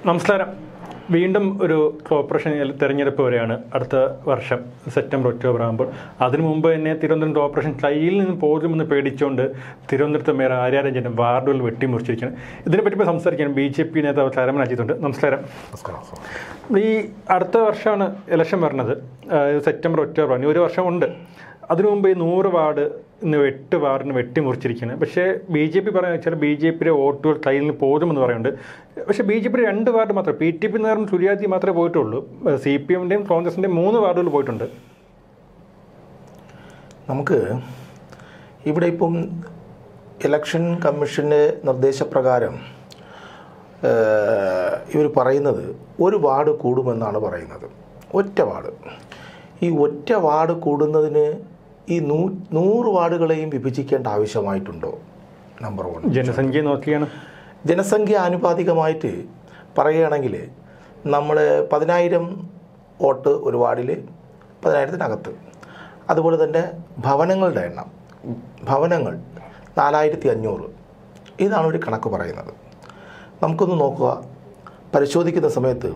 നമസ്കാരം വീണ്ടും ഒരു കോർപ്പറേഷൻ തെരഞ്ഞെടുപ്പ് വരെയാണ് അടുത്ത വർഷം സെപ്റ്റംബർ ഒക്ടോബർ ആകുമ്പോൾ അതിനു മുമ്പ് തന്നെ തിരുവനന്തപുരം കോർപ്പറേഷൻ കയ്യിൽ നിന്ന് പോകുമെന്ന് പേടിച്ചുകൊണ്ട് തിരുവനന്തപുരത്ത് മേയർ ആര്യാരഞ്ജനം വാർഡുകൾ വെട്ടിമുറിച്ചിരിക്കുകയാണ് ഇതിനെപ്പറ്റി ഇപ്പോൾ സംസാരിക്കാൻ ബി ജെ പി നേതാവ് താരമൻ അജിത്തുണ്ട് നമസ്കാരം ഈ അടുത്ത വർഷമാണ് ഇലക്ഷൻ വരുന്നത് ആ, സെപ്റ്റംബർ ഒക്ടോബർ ഇനി ഒരു വർഷമുണ്ട് അതിനു മുമ്പ് ഈ നൂറ് വാർഡ് ഇന്ന് എട്ട് വാർഡിന് വെട്ടിമുറിച്ചിരിക്കുന്നത് പക്ഷേ ബി ജെ പി പറയുന്നത് വെച്ചാൽ ബി ജെ പിയുടെ വോട്ടുകൾ കയ്യിൽ നിന്ന് പോകുമെന്ന് പറയുന്നുണ്ട് പക്ഷേ ബി ജെ പിയുടെ രണ്ട് വാർഡ് മാത്രമേ പി ടി പി നേരം സുര്യാജി മാത്രമേ പോയിട്ടുള്ളൂ സി പി എമ്മിൻ്റെയും കോൺഗ്രസിൻ്റെയും മൂന്ന് വാർഡുകൾ പോയിട്ടുണ്ട് നമുക്ക് ഇവിടെ ഇപ്പം ഇലക്ഷൻ കമ്മീഷൻ്റെ നിർദ്ദേശപ്രകാരം ഇവർ പറയുന്നത് ഒരു വാർഡ് കൂടുമെന്നാണ് പറയുന്നത് ഒറ്റ വാർഡ് ഈ ഒറ്റ വാർഡ് കൂടുന്നതിന് ഈ നൂ നൂറ് വാർഡുകളെയും വിഭജിക്കേണ്ട ആവശ്യമായിട്ടുണ്ടോ നമ്പർ വൺ ജനസംഖ്യ നോക്കിയാണ് ജനസംഖ്യ ആനുപാതികമായിട്ട് പറയുകയാണെങ്കിൽ നമ്മൾ പതിനായിരം വോട്ട് ഒരു വാർഡിൽ പതിനായിരത്തിനകത്ത് അതുപോലെ തന്നെ ഭവനങ്ങളുടെ എണ്ണം ഭവനങ്ങൾ നാലായിരത്തി അഞ്ഞൂറ് ഇതാണ് ഒരു കണക്ക് പറയുന്നത് നമുക്കൊന്ന് നോക്കുക പരിശോധിക്കുന്ന സമയത്ത്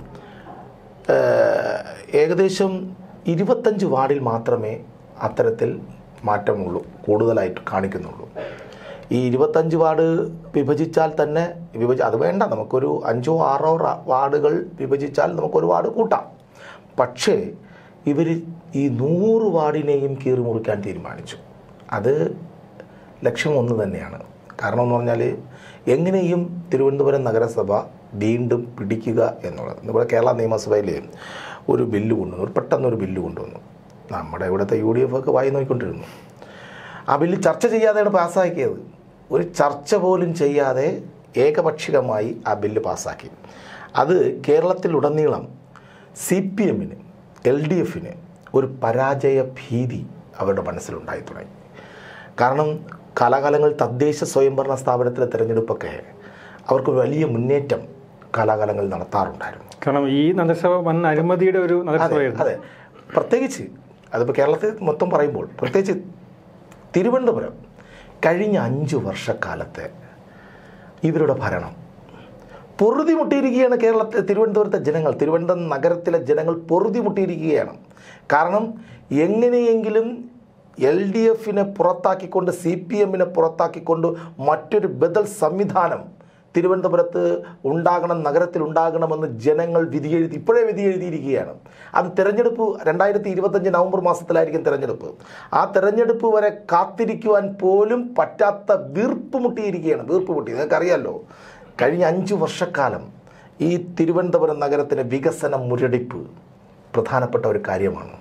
ഏഹ്, ഏകദേശം ഇരുപത്തഞ്ച് വാർഡിൽ മാത്രമേ അത്തരത്തിൽ മാറ്റമുള്ളൂ കൂടുതലായിട്ട് കാണിക്കുന്നുള്ളൂ ഈ ഇരുപത്തഞ്ച് വാർഡ് വിഭജിച്ചാൽ തന്നെ വിഭജി അത് വേണ്ട നമുക്കൊരു അഞ്ചോ ആറോ റ- വാർഡുകൾ വിഭജിച്ചാൽ നമുക്കൊരു വാർഡ് കൂട്ടാം പക്ഷേ ഇവർ ഈ നൂറ് വാർഡിനെയും കീറി മുറിക്കാൻ തീരുമാനിച്ചു അത് ലക്ഷ്യം ഒന്ന് തന്നെയാണ് കാരണം എന്ന് പറഞ്ഞാൽ എങ്ങനെയും തിരുവനന്തപുരം നഗരസഭ വീണ്ടും പിടിക്കുക എന്നുള്ളത് നമ്മുടെ കേരള നിയമസഭയിൽ ഒരു ബില്ല് കൊണ്ടുവന്നു ഒരു പെട്ടെന്നൊരു ബില്ല് കൊണ്ടുവന്നു നമ്മുടെ ഇവിടുത്തെ യു ഡി എഫ് ഒക്കെ വായി നോക്കിക്കൊണ്ടിരുന്നു ആ ബില്ല് ചർച്ച ചെയ്യാതെയാണ് പാസ്സാക്കിയത് ഒരു ചർച്ച പോലും ചെയ്യാതെ ഏകപക്ഷികമായി ആ ബില്ല് പാസ്സാക്കി അത് കേരളത്തിലുടനീളം സി പി എമ്മിന് എൽ ഡി എഫിന് ഒരു പരാജയ ഭീതി അവരുടെ മനസ്സിലുണ്ടായി തുടങ്ങി കാരണം കാലാകാലങ്ങൾ തദ്ദേശ സ്വയംഭരണ സ്ഥാപനത്തിലെ തിരഞ്ഞെടുപ്പൊക്കെ അവർക്ക് വലിയ മുന്നേറ്റം കാലാകാലങ്ങൾ നടത്താറുണ്ടായിരുന്നു കാരണം ഈ നഗരസഭ വൻ അഴിമതിയുടെ ഒരു അതെ നഗരസഭയായിരുന്നു അതെ പ്രത്യേകിച്ച് അതിപ്പോൾ കേരളത്തിൽ മൊത്തം പറയുമ്പോൾ പ്രത്യേകിച്ച് തിരുവനന്തപുരം കഴിഞ്ഞ അഞ്ച് വർഷക്കാലത്തെ ഇവരുടെ ഭരണം പൊറുതിമുട്ടിയിരിക്കുകയാണ് കേരളത്തിൽ തിരുവനന്തപുരത്തെ ജനങ്ങൾ തിരുവനന്തപുരം നഗരത്തിലെ ജനങ്ങൾ പൊറുതിമുട്ടിയിരിക്കുകയാണ് കാരണം എങ്ങനെയെങ്കിലും എൽ ഡി എഫിനെ പുറത്താക്കിക്കൊണ്ട് സി പി എമ്മിനെ പുറത്താക്കിക്കൊണ്ട് മറ്റൊരു ബദൽ സംവിധാനം തിരുവനന്തപുരത്ത് ഉണ്ടാകണം നഗരത്തിൽ ഉണ്ടാകണമെന്ന് ജനങ്ങൾ വിധി എഴുതി ഇപ്പോഴേ വിധി എഴുതിയിരിക്കുകയാണ് അത് തെരഞ്ഞെടുപ്പ് രണ്ടായിരത്തി ഇരുപത്തഞ്ച് നവംബർ മാസത്തിലായിരിക്കും തെരഞ്ഞെടുപ്പ് ആ തെരഞ്ഞെടുപ്പ് വരെ കാത്തിരിക്കുവാൻ പോലും പറ്റാത്ത വീർപ്പ് മുട്ടിയിരിക്കുകയാണ് വീർപ്പ് മുട്ടി നിങ്ങൾക്കറിയാമല്ലോ കഴിഞ്ഞ അഞ്ച് വർഷക്കാലം ഈ തിരുവനന്തപുരം നഗരത്തിലെ വികസന മുരടിപ്പ് പ്രധാനപ്പെട്ട ഒരു കാര്യമാണ്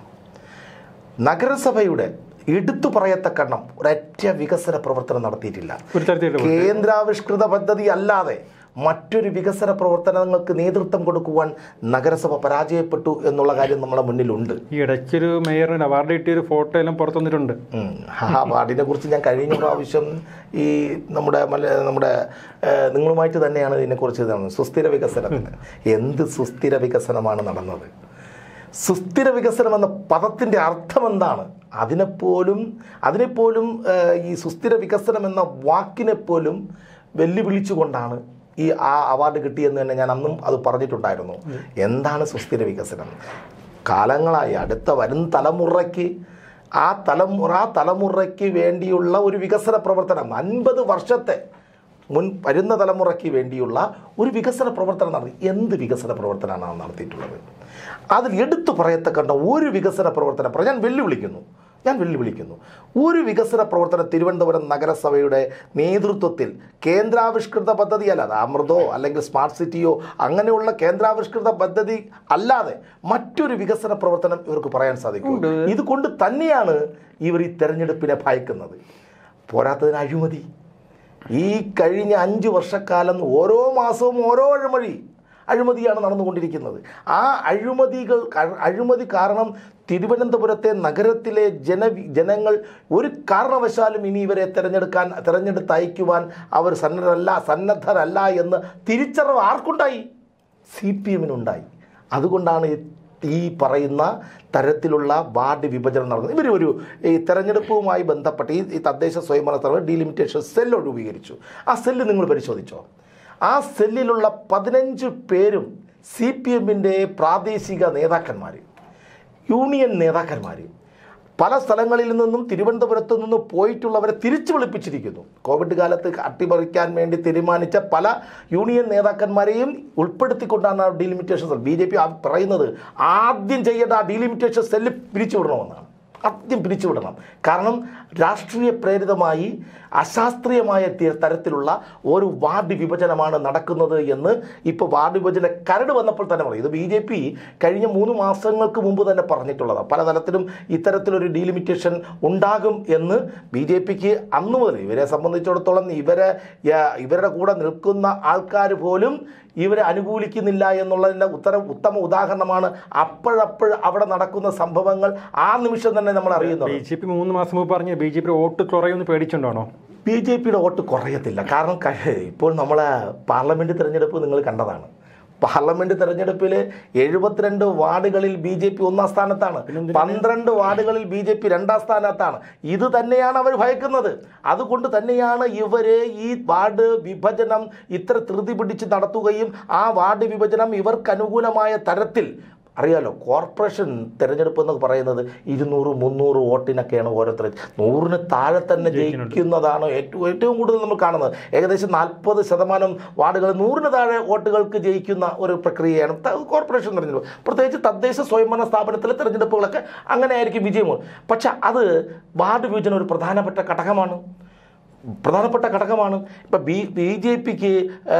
നഗരസഭയുടെ എടുത്തു പറയത്തക്കണ്ണം ഒരൊറ്റ വികസന പ്രവർത്തനം നടത്തിയിട്ടില്ല ഒരു തരത്തിലുള്ള കേന്ദ്രാവിഷ്കൃത പദ്ധതി അല്ലാതെ മറ്റൊരു വികസന പ്രവർത്തനങ്ങൾക്ക് നേതൃത്വം കൊടുക്കുവാൻ നഗരസഭ പരാജയപ്പെട്ടു എന്നുള്ള കാര്യം നമ്മുടെ മുന്നിലുണ്ട് ഈ ഇടയ്ക്കൊരു മേയറിന് അവാർഡ് കിട്ടിയ ഒരു ഫോട്ടോ എല്ലാം പുറത്തു വന്നിട്ടുണ്ട് ഉം. ആ വാർഡിനെ കുറിച്ച് ഞാൻ കഴിഞ്ഞ പ്രാവശ്യം ഈ നമ്മുടെ മല നമ്മുടെ ഏഹ്, നിങ്ങളുമായിട്ട് തന്നെയാണ് ഇതിനെക്കുറിച്ച് ഇതാണ് സുസ്ഥിര വികസനത്തിന് എന്ത് സുസ്ഥിര വികസനമാണ് നടന്നത് സുസ്ഥിര വികസനം എന്ന പദത്തിൻ്റെ അർത്ഥം എന്താണ് അതിനെപ്പോലും അതിനെപ്പോലും ഏഹ്, ഈ സുസ്ഥിര വികസനം എന്ന വാക്കിനെപ്പോലും വെല്ലുവിളിച്ചുകൊണ്ടാണ് ഈ ആ അവാർഡ് കിട്ടിയെന്ന് തന്നെ ഞാൻ അന്നും അത് പറഞ്ഞിട്ടുണ്ടായിരുന്നു എന്താണ് സുസ്ഥിര വികസനം കാലങ്ങളായി അടുത്ത വരും തലമുറയ്ക്ക് ആ തലമുറ ആ തലമുറയ്ക്ക് വേണ്ടിയുള്ള ഒരു വികസന പ്രവർത്തനം അൻപത് വർഷത്തെ മുൻ വരുന്ന തലമുറയ്ക്ക് വേണ്ടിയുള്ള ഒരു വികസന പ്രവർത്തനം നടത്തി എന്ത് വികസന പ്രവർത്തനമാണ് നടത്തിയിട്ടുള്ളത് അതിൽ എടുത്തു പറയത്തക്കണ്ട ഒരു വികസന പ്രവർത്തനം പ്ര- ഞാൻ വെല്ലുവിളിക്കുന്നു ഞാൻ വെല്ലുവിളിക്കുന്നു ഒരു വികസന പ്രവർത്തനം തിരുവനന്തപുരം നഗരസഭയുടെ നേതൃത്വത്തിൽ കേന്ദ്രാവിഷ്കൃത പദ്ധതി അല്ലാതെ അമൃതോ അല്ലെങ്കിൽ സ്മാർട്ട് സിറ്റിയോ അങ്ങനെയുള്ള കേന്ദ്രാവിഷ്കൃത പദ്ധതി അല്ലാതെ മറ്റൊരു വികസന പ്രവർത്തനം ഇവർക്ക് പറയാൻ സാധിക്കും ഇതുകൊണ്ട് തന്നെയാണ് ഇവർ ഈ തെരഞ്ഞെടുപ്പിനെ ഭയക്കുന്നത് പോരാത്തതിന് അഴിമതി ഈ കഴിഞ്ഞ അഞ്ച് വർഷക്കാലം ഓരോ മാസവും ഓരോ അഴിമതി അഴിമതിയാണ് നടന്നുകൊണ്ടിരിക്കുന്നത് ആ അഴിമതികൾ ക- അഴിമതി കാരണം തിരുവനന്തപുരത്തെ നഗരത്തിലെ ജന ജനങ്ങൾ ഒരു കാരണവശാലും ഇനി ഇവരെ തിരഞ്ഞെടുക്കാൻ തിരഞ്ഞെടുത്ത് അയക്കുവാൻ അവർ സന്നദ്ധരല്ല സന്നദ്ധരല്ല എന്ന് തിരിച്ചറിവ് ആർക്കുണ്ടായി സി പി എമ്മിനുണ്ടായി അതുകൊണ്ടാണ് ഈ- ഈ പറയുന്ന തരത്തിലുള്ള വാർഡ് വിഭജനം നടന്നത് ഇവർ ഒരു ഈ തെരഞ്ഞെടുപ്പുമായി ബന്ധപ്പെട്ട് ഈ ഈ തദ്ദേശ സ്വയംഭരണ സ്ഥാപനം ഡീലിമിറ്റേഷൻ സെല്ല് രൂപീകരിച്ചു ആ സെല്ല് നിങ്ങൾ പരിശോധിച്ചോ ആ സെല്ലിലുള്ള പതിനഞ്ച് പേരും സി പി എമ്മിൻ്റെ പ്രാദേശിക നേതാക്കന്മാർ യൂണിയൻ നേതാക്കന്മാർ പല സ്ഥലങ്ങളിൽ നിന്നും തിരുവനന്തപുരത്ത് നിന്നും പോയിട്ടുള്ളവരെ തിരിച്ചു വിളിപ്പിച്ചിരിക്കുന്നു കോവിഡ് കാലത്ത് അട്ടിമറിക്കാൻ വേണ്ടി തീരുമാനിച്ച പല യൂണിയൻ നേതാക്കന്മാരെയും ഉൾപ്പെടുത്തിക്കൊണ്ടാണ് ആ delimitation cell B J P പറയുന്നത് ആദ്യം ചെയ്യേണ്ട ആ ഡീലിമിറ്റേഷൻ സെല്ല് പിരിച്ചുവിടണമെന്നാണ് ആദ്യം പിരിച്ചുവിടണം കാരണം രാഷ്ട്രീയ പ്രേരിതമായി അശാസ്ത്രീയമായ തി- തരത്തിലുള്ള ഒരു വാർഡ് വിഭജനമാണ് നടക്കുന്നത് എന്ന് ഇപ്പോൾ വാർഡ് വിഭജന കരട് വന്നപ്പോൾ തന്നെ പറയും ഇത് ബി ജെ പി കഴിഞ്ഞ മൂന്ന് മാസങ്ങൾക്ക് മുമ്പ് തന്നെ പറഞ്ഞിട്ടുള്ളതാണ് പല തലത്തിലും ഇത്തരത്തിലൊരു ഡീലിമിറ്റേഷൻ ഉണ്ടാകും എന്ന് ബി ജെ പിക്ക് അന്ന് മുതൽ ഇവരെ സംബന്ധിച്ചിടത്തോളം ഇവരെ യ- ഇവരുടെ കൂടെ നിൽക്കുന്ന ആൾക്കാർ പോലും ഇവരെ അനുകൂലിക്കുന്നില്ല എന്നുള്ളതിൻ്റെ ഉത്തരം ഉത്തമ ഉദാഹരണമാണ് അപ്പോഴപ്പോൾ അവിടെ നടക്കുന്ന സംഭവങ്ങൾ ആ നിമിഷം തന്നെ നമ്മൾ അറിയുന്നത് ബി ജെ പി മൂന്ന് മാസം മുമ്പ് പറഞ്ഞ ബി ജെ പി വോട്ട് കുറയുമെന്ന് പേടിച്ചുകൊണ്ടാണോ ബി ജെ പിയുടെ വോട്ട് കുറയത്തില്ല കാരണം ക- ഇപ്പോൾ നമ്മളെ പാർലമെൻറ്റ് തിരഞ്ഞെടുപ്പ് നിങ്ങൾ കണ്ടതാണ് പാർലമെന്റ് തെരഞ്ഞെടുപ്പിൽ എഴുപത്തിരണ്ട് വാർഡുകളിൽ ബി ജെ പി ഒന്നാം സ്ഥാനത്താണ് പന്ത്രണ്ട് വാർഡുകളിൽ ബി ജെ പി രണ്ടാം സ്ഥാനത്താണ് ഇത് തന്നെയാണ് അവർ ഭയക്കുന്നത് അതുകൊണ്ട് തന്നെയാണ് ഇവര് ഈ വാർഡ് വിഭജനം ഇത്ര ധൃതി പിടിച്ച് നടത്തുകയും ആ വാർഡ് വിഭജനം ഇവർക്ക് അനുകൂലമായ തരത്തിൽ അറിയാലോ കോർപ്പറേഷൻ തിരഞ്ഞെടുപ്പ് എന്ന് പറയുന്നത് ഇരുന്നൂറ് മുന്നൂറ് വോട്ടിനൊക്കെയാണ് ഓരോരുത്തർ നൂറിന് താഴെ തന്നെ ജയിക്കുന്നതാണ് ഏറ്റവും ഏറ്റവും കൂടുതൽ നമ്മൾ കാണുന്നത് ഏകദേശം നാൽപ്പത് ശതമാനം വാർഡുകൾ നൂറിന് താഴെ വോട്ടുകൾക്ക് ജയിക്കുന്ന ഒരു പ്രക്രിയയാണ് ത- കോർപ്പറേഷൻ തിരഞ്ഞെടുപ്പ് പ്രത്യേകിച്ച് തദ്ദേശ സ്വയംഭരണ സ്ഥാപനത്തിലെ തിരഞ്ഞെടുപ്പുകളൊക്കെ അങ്ങനെ ആയിരിക്കും വിജയമുള്ളത് പക്ഷെ അത് വാർഡ് വിഭജനം ഒരു പ്രധാനപ്പെട്ട ഘടകമാണ് പ്രധാനപ്പെട്ട ഘടകമാണ് ഇപ്പം ബി ബി ജെ പിക്ക്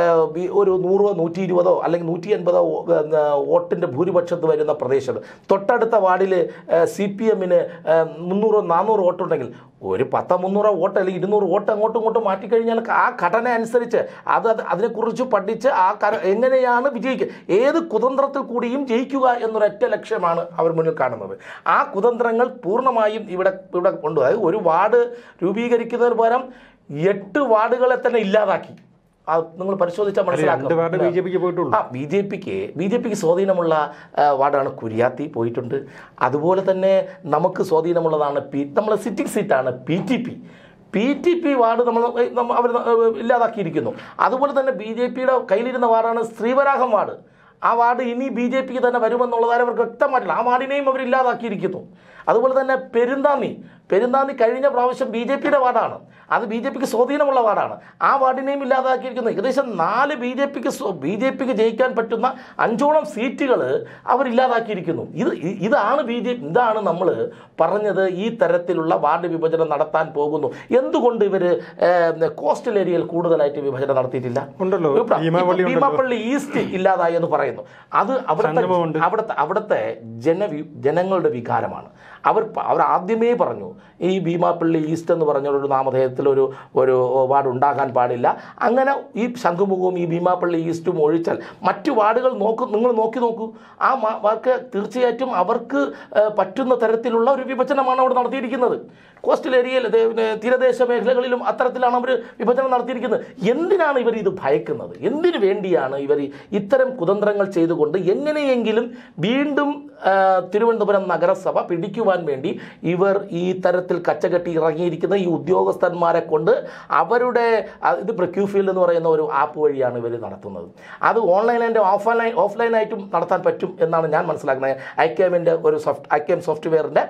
ഒരു നൂറോ നൂറ്റി ഇരുപതോ അല്ലെങ്കിൽ നൂറ്റി അൻപതോ വോട്ടിൻ്റെ ഭൂരിപക്ഷത്ത് വരുന്ന പ്രദേശത്ത് തൊട്ടടുത്ത വാർഡിൽ സി പി എമ്മിന് മുന്നൂറോ നാനൂറോ വോട്ടുണ്ടെങ്കിൽ ഒരു പത്തോ മുന്നൂറോ വോട്ട് അല്ലെങ്കിൽ ഇരുന്നൂറ് വോട്ട് അങ്ങോട്ടും ഇങ്ങോട്ടും മാറ്റിക്കഴിഞ്ഞാൽ ആ ഘടന അനുസരിച്ച് അത് അത് അതിനെക്കുറിച്ച് പഠിച്ച് ആ കര എങ്ങനെയാണ് വിജയിക്കുക ഏത് കുതന്ത്രത്തിൽ കൂടിയും ജയിക്കുക എന്നൊരൊറ്റ ലക്ഷ്യമാണ് അവർ മുന്നിൽ കാണുന്നത് ആ കുതന്ത്രങ്ങൾ പൂർണ്ണമായും ഇവിടെ ഇവിടെ കൊണ്ടുപോയി ഒരു വാർഡ് രൂപീകരിക്കുന്നതിന് പകരം എട്ട് വാർഡുകളെ തന്നെ ഇല്ലാതാക്കി ആ നിങ്ങൾ പരിശോധിച്ചാൽ രണ്ട് വാർഡ് ബി മനസ്സിലാക്കാം ജെ പിക്ക് പോയിട്ടുള്ളൂ ആ ബി ജെ പിക്ക് ബി ജെ പിക്ക് സ്വാധീനമുള്ള ആ, വാർഡാണ് കുര്യാത്തി പോയിട്ടുണ്ട് അതുപോലെ തന്നെ നമുക്ക് സ്വാധീനമുള്ളതാണ് പി നമ്മളെ സിറ്റിംഗ് സീറ്റാണ് P T P P T P ward നമ്മൾ അവർ ഇല്ലാതാക്കിയിരിക്കുന്നു അതുപോലെ തന്നെ ബി ജെ പിയുടെ കയ്യിലിരുന്ന വാർഡാണ് ശ്രീവരാഹം വാർഡ് ആ വാർഡ് ഇനി ബി ജെ പിക്ക് തന്നെ വരുമെന്നുള്ളതായി അവർക്ക് വ്യക്തമായിട്ടില്ല ആ വാർഡിനെയും അവർ ഇല്ലാതാക്കിയിരിക്കുന്നു അതുപോലെ തന്നെ പെരുന്താന്നി പെരുന്താന്നി കഴിഞ്ഞ പ്രാവശ്യം ബി ജെ പിയുടെ വാർഡാണ് അത് ബി ജെ പിക്ക് സ്വാധീനമുള്ള വാർഡാണ് ആ വാർഡിനെയും ഇല്ലാതാക്കിയിരിക്കുന്നു ഏകദേശം നാല് ബി ജെ പിക്ക് ബി ജെ പിക്ക് ജയിക്കാൻ പറ്റുന്ന അഞ്ചോളം സീറ്റുകൾ അവർ ഇല്ലാതാക്കിയിരിക്കുന്നു ഇത് ഇ- ഇതാണ് ബി ജെ ഇതാണ് നമ്മൾ പറഞ്ഞത് ഈ തരത്തിലുള്ള വാർഡ് വിഭജനം നടത്താൻ പോകുന്നു എന്തുകൊണ്ട് ഇവർ കോസ്റ്റൽ ഏരിയയിൽ കൂടുതലായിട്ട് വിഭജനം നടത്തിയിട്ടില്ല ഉണ്ടല്ലോ ഇപ്പൊ ഭീമാവള്ളി ഉണ്ടല്ലോ ഭീമാപ്പള്ളി ഈസ്റ്റ് ഇല്ലാതായി എന്ന് പറയുന്നു അത് അവിടുത്തെ സംഗമമുണ്ട്. അവിടുത്തെ അവിടുത്തെ ജനവി ജനങ്ങളുടെ വികാരമാണ് അവർ പ- അവർ ആദ്യമേ പറഞ്ഞു ഈ ഭീമാപ്പള്ളി ഈസ്റ്റ് എന്ന് പറഞ്ഞ ഒരു നാമധേയത്തിൽ ഒരു ഒരു വാർഡ് ഉണ്ടാകാൻ പാടില്ല അങ്ങനെ ഈ ശംഖുമുഖവും ഈ ഭീമാപ്പള്ളി ഈസ്റ്റും ഒഴിച്ചാൽ മറ്റു വാർഡുകൾ നോക്കൂ നിങ്ങൾ നോക്കി നോക്കൂ ആ മാ- വാക്ക് തീർച്ചയായിട്ടും അവർക്ക് ഏഹ്, പറ്റുന്ന തരത്തിലുള്ള ഒരു വിഭജനമാണ് അവിടെ നടത്തിയിരിക്കുന്നത് കോസ്റ്റൽ ഏരിയയിൽ ഇത് പിന്നെ തീരദേശ മേഖലകളിലും അത്തരത്തിലാണ് അവർ വിഭജനം നടത്തിയിരിക്കുന്നത് എന്തിനാണ് ഇവർ ഇത് ഭയക്കുന്നത് എന്തിനു വേണ്ടിയാണ് ഇവർ ഇത്തരം കുതന്ത്രങ്ങൾ ചെയ്തുകൊണ്ട് എങ്ങനെയെങ്കിലും വീണ്ടും ആ, തിരുവനന്തപുരം നഗരസഭ പിടിക്കുവാൻ വേണ്ടി ഇവർ ഈ തരത്തിൽ കച്ചകെട്ടി ഇറങ്ങിയിരിക്കുന്ന ഈ ഉദ്യോഗസ്ഥന്മാരെ കൊണ്ട് അവരുടെ ആ, ഇത് ക്യൂ ഫീൽഡ് എന്ന് പറയുന്ന ഒരു ആപ്പ് വഴിയാണ് ഇവർ നടത്തുന്നത് അത് ഓൺലൈൻ ആൻഡ് ഓഫ്ലൈൻ ഓഫ്ലൈനായിട്ടും നടത്താൻ പറ്റും എന്നാണ് ഞാൻ മനസ്സിലാക്കുന്നത് ഐക്യാമിൻ്റെ ഒരു സോഫ്റ്റ് ഐക്യം സോഫ്റ്റ്വെയറിൻ്റെ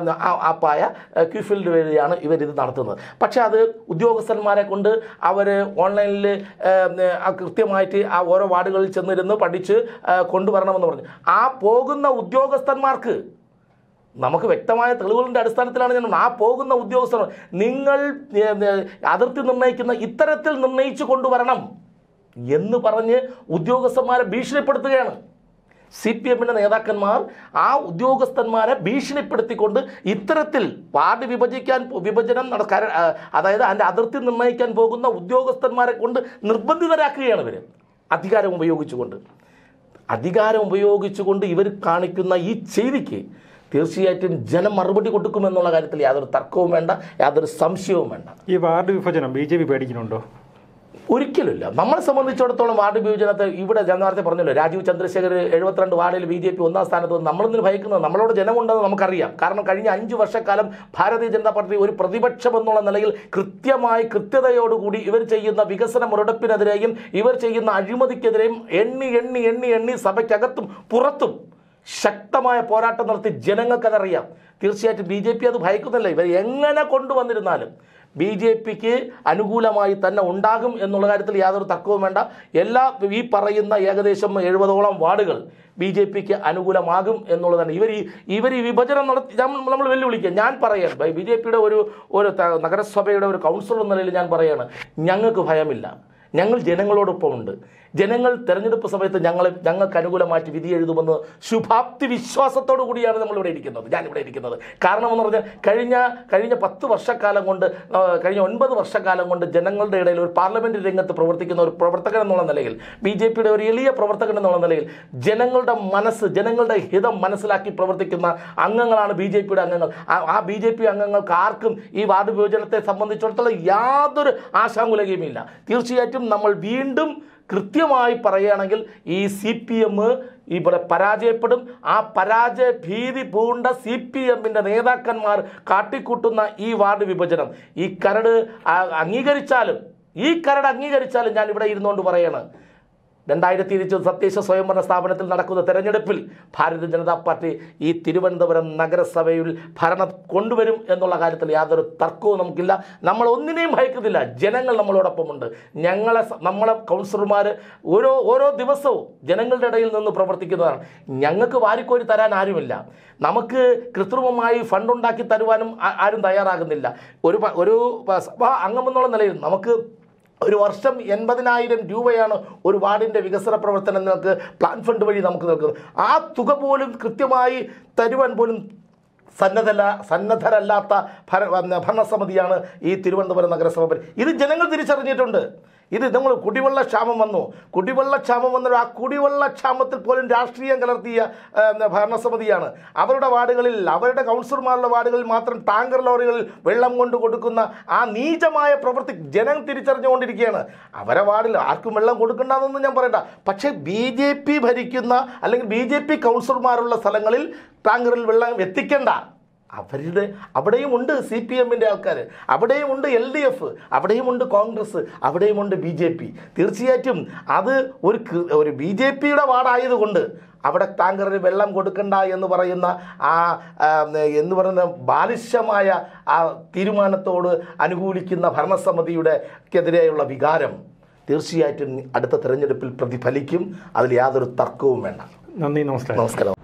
ആപ്പായ ക്യൂ ഫീൽഡ് വഴിയാണ് ഇവർ ഇത് നടത്തുന്നത് പക്ഷേ അത് ഉദ്യോഗസ്ഥന്മാരെ കൊണ്ട് അവർ ഓൺലൈനിൽ കൃത്യമായിട്ട് ആ ഓരോ വാർഡുകളിൽ ചെന്നിരുന്ന് പഠിച്ച് ആ, കൊണ്ടുവരണമെന്ന് പറഞ്ഞു ആ പോകുന്ന ഉദ്യോഗസ്ഥന്മാർക്ക് നമുക്ക് വ്യക്തമായ തെളിവുകളുടെ അടിസ്ഥാനത്തിലാണ് ഞാൻ പറഞ്ഞത്. ആ പോകുന്ന ഉദ്യോഗസ്ഥർ നിങ്ങൾ ഏ, ഏ, അതിർത്തി നിർണ്ണയിക്കുന്ന ഇത്തരത്തിൽ നിർണ്ണയിച്ചു കൊണ്ടുവരണം എന്ന് പറഞ്ഞ് ഉദ്യോഗസ്ഥന്മാരെ ഭീഷണിപ്പെടുത്തുകയാണ് സി പി എമ്മിൻ്റെ നേതാക്കന്മാർ ആ ഉദ്യോഗസ്ഥന്മാരെ ഭീഷണിപ്പെടുത്തിക്കൊണ്ട് ഇത്തരത്തിൽ വാർഡ് വിഭജിക്കാൻ പോ- വിഭജനം നട കര- ആ, അതായത് അതിൻ്റെ അതിർത്തി നിർണ്ണയിക്കാൻ പോകുന്ന ഉദ്യോഗസ്ഥന്മാരെ കൊണ്ട് നിർബന്ധിതരാക്കുകയാണ് ഇവർ അധികാരം ഉപയോഗിച്ചുകൊണ്ട് അധികാരം ഉപയോഗിച്ചുകൊണ്ട് ഇവർ കാണിക്കുന്ന ഈ ചെയ്തിക്ക് തീർച്ചയായിട്ടും ജനം മറുപടി കൊടുക്കുമെന്നുള്ള കാര്യത്തിൽ യാതൊരു തർക്കവും വേണ്ട യാതൊരു സംശയവും വേണ്ട ഈ വാർഡ് വിഭജനം ബി ജെ പി പേടിക്കുന്നുണ്ടോ ഒരിക്കലുമില്ല നമ്മളെ സംബന്ധിച്ചിടത്തോളം വാർഡ് വിഭജനത്തെ ഇവിടെ ഞാൻ നേരത്തെ പറഞ്ഞല്ലോ രാജീവ് ചന്ദ്രശേഖർ എഴുപത്തിരണ്ട് വാർഡിൽ ബി ജെ പി ഒന്നാം സ്ഥാനത്ത് വന്ന് നമ്മളൊന്നും ഭയക്കുന്നത് നമ്മളോട് ജനമുണ്ടെന്ന് നമുക്കറിയാം കാരണം കഴിഞ്ഞ അഞ്ച് വർഷക്കാലം ഭാരതീയ ജനതാ പാർട്ടി ഒരു പ്രതിപക്ഷം എന്നുള്ള നിലയിൽ കൃത്യമായി കൃത്യതയോടുകൂടി ഇവർ ചെയ്യുന്ന വികസന മുരടപ്പിനെതിരെയും ഇവർ ചെയ്യുന്ന അഴിമതിക്കെതിരെയും എണ്ണി എണ്ണി എണ്ണി എണ്ണി സഭയ്ക്കകത്തും പുറത്തും ശക്തമായ പോരാട്ടം നടത്തി ജനങ്ങൾക്കതറിയാം തീർച്ചയായിട്ടും ബി ജെ പി അത് ഭയക്കുന്നില്ല ഇവർ എങ്ങനെ കൊണ്ടുവന്നിരുന്നാലും ബി ജെ പിക്ക് അനുകൂലമായി തന്നെ ഉണ്ടാകും എന്നുള്ള കാര്യത്തിൽ യാതൊരു തർക്കവും വേണ്ട എല്ലാ ഈ പറയുന്ന ഏകദേശം എഴുപതോളം വാർഡുകൾ ബി ജെ പിക്ക് അനുകൂലമാകും എന്നുള്ളതാണ് ഇവർ ഈ ഇവർ ഈ വിഭജനം നടത്തി നമ്മൾ നമ്മൾ വെല്ലുവിളിക്കുക ഞാൻ പറയാണ് ബി ജെ പിയുടെ ഒരു ഒരു ത- നഗരസഭയുടെ ഒരു കൗൺസിലർ എന്ന നിലയിൽ ഞാൻ പറയാണ് ഞങ്ങൾക്ക് ഭയമില്ല ഞങ്ങൾ ജനങ്ങളോടൊപ്പമുണ്ട് ജനങ്ങൾ തെരഞ്ഞെടുപ്പ് സമയത്ത് ഞങ്ങളെ ഞങ്ങൾക്ക് അനുകൂലമായിട്ട് വിധി എഴുതുമെന്ന് ശുഭാപ്തി വിശ്വാസത്തോടു കൂടിയാണ് നമ്മളിവിടെ ഇരിക്കുന്നത് ഞാനിവിടെ ഇരിക്കുന്നത് കാരണം എന്ന് പറഞ്ഞാൽ കഴിഞ്ഞ കഴിഞ്ഞ പത്ത് വർഷക്കാലം കൊണ്ട് ആ, കഴിഞ്ഞ ഒൻപത് വർഷക്കാലം കൊണ്ട് ജനങ്ങളുടെ ഇടയിൽ ഒരു പാർലമെന്റ് രംഗത്ത് പ്രവർത്തിക്കുന്ന ഒരു പ്രവർത്തകൻ എന്നുള്ള നിലയിൽ ബി ജെ പിയുടെ ഒരു എളിയ പ്രവർത്തകൻ എന്നുള്ള നിലയിൽ ജനങ്ങളുടെ മനസ്സ് ജനങ്ങളുടെ ഹിതം മനസ്സിലാക്കി പ്രവർത്തിക്കുന്ന അംഗങ്ങളാണ് ബി ജെ പിയുടെ അംഗങ്ങൾ ആ- ആ ബി ജെ പി അംഗങ്ങൾക്ക് ആർക്കും ഈ വാർഡ് വിഭജനത്തെ സംബന്ധിച്ചിടത്തോളം യാതൊരു ആശാങ്കുലകയുമില്ല തീർച്ചയായിട്ടും നമ്മൾ വീണ്ടും കൃത്യമായി പറയുകയാണെങ്കിൽ ഈ സി പി എം ഇവിടെ പരാജയപ്പെടും ആ പരാജയ ഭീതി പൂണ്ട സി പി എമ്മിൻ്റെ നേതാക്കന്മാർ കാട്ടിക്കൂട്ടുന്ന ഈ വാർഡ് വിഭജനം ഈ കരട് ആ, അംഗീകരിച്ചാലും ഈ കരട് അംഗീകരിച്ചാലും ഞാൻ ഇവിടെ ഇരുന്നുകൊണ്ട് പറയാണ് രണ്ടായിരത്തി ഇരുപത്തി തദ്ദേശ സ്വയംഭരണ സ്ഥാപനത്തിൽ നടക്കുന്ന തെരഞ്ഞെടുപ്പിൽ ഭാരതീയ ജനതാ പാർട്ടി ഈ തിരുവനന്തപുരം നഗരസഭയിൽ ഭരണം കൊണ്ടുവരും എന്നുള്ള കാര്യത്തിൽ യാതൊരു തർക്കവും നമുക്കില്ല നമ്മൾ ഒന്നിനെയും ഭയക്കുന്നില്ല ജനങ്ങൾ നമ്മളോടൊപ്പമുണ്ട് ഞങ്ങളെ സ- നമ്മളെ കൗൺസിലർമാർ ഓരോ ഓരോ ദിവസവും ജനങ്ങളുടെ ഇടയിൽ നിന്ന് പ്രവർത്തിക്കുന്നതാണ് ഞങ്ങൾക്ക് വാരിക്കോരി തരാൻ ആരുമില്ല നമുക്ക് കൃത്രിമമായി ഫണ്ട് ഉണ്ടാക്കി തരുവാനും ആ- ആരും തയ്യാറാകുന്നില്ല ഒരു പ- ഒരു പ- സഭാ അംഗമെന്നുള്ള നിലയിൽ നമുക്ക് ഒരു വർഷം എൺപതിനായിരം രൂപയാണ് ഒരു വാർഡിൻ്റെ വികസന പ്രവർത്തനങ്ങൾക്ക് പ്ലാൻ ഫണ്ട് വഴി നമുക്ക് നൽകുന്നത് ആ തുക പോലും കൃത്യമായി തരുവാൻ പോലും സന്നദ്ധല സന്നദ്ധരല്ലാത്ത ഭര ഭരണസമിതിയാണ് ഈ തിരുവനന്തപുരം നഗരസഭ ഭര- ഇത് ജനങ്ങൾ തിരിച്ചറിഞ്ഞിട്ടുണ്ട് ഇത് നമ്മൾ കുടിവെള്ള ക്ഷാമം വന്നു കുടിവെള്ള ക്ഷാമം വന്ന ആ കുടിവെള്ള ക്ഷാമത്തിൽ പോലും രാഷ്ട്രീയം കലർത്തിയ ആ, ഭരണസമിതിയാണ് അവരുടെ വാർഡുകളിൽ അവരുടെ കൗൺസിലർമാരുടെ വാർഡുകളിൽ മാത്രം ടാങ്കർ ലോറികളിൽ വെള്ളം കൊണ്ട് കൊടുക്കുന്ന ആ നീചമായ പ്രവൃത്തി ജനം തിരിച്ചറിഞ്ഞുകൊണ്ടിരിക്കുകയാണ് അവരെ വാർഡിൽ ആർക്കും വെള്ളം കൊടുക്കണ്ടെന്നൊന്നും ഞാൻ പറയണ്ട പക്ഷേ ബി ജെ പി ഭരിക്കുന്ന അല്ലെങ്കിൽ ബി ജെ പി കൗൺസിലർമാരുള്ള സ്ഥലങ്ങളിൽ ടാങ്കറിൽ വെള്ളം എത്തിക്കേണ്ട അവരുടെ അവിടെയും ഉണ്ട് സി പി എമ്മിൻ്റെ ആൾക്കാർ അവിടെയും ഉണ്ട് എൽ ഡി എഫ് അവിടെയും ഉണ്ട് കോൺഗ്രസ് അവിടെയും ഉണ്ട് ബി ജെ പി തീർച്ചയായിട്ടും അത് ഒരു കൃ- ഒരു ബി ജെ പിയുടെ വാർഡായതുകൊണ്ട് അവിടെ ടാങ്കറിന് വെള്ളം കൊടുക്കണ്ട എന്ന് പറയുന്ന ആ ആ, എന്ന് പറയുന്ന ബാലിശമായ ആ തീരുമാനത്തോട് അനുകൂലിക്കുന്ന ഭരണസമിതിയുടെ ക്കെതിരെയുള്ള വികാരം തീർച്ചയായിട്ടും അടുത്ത തെരഞ്ഞെടുപ്പിൽ പ്രതിഫലിക്കും അതിൽ യാതൊരു തർക്കവും വേണ്ട നന്ദി നമസ്കാരം നമസ്കാരം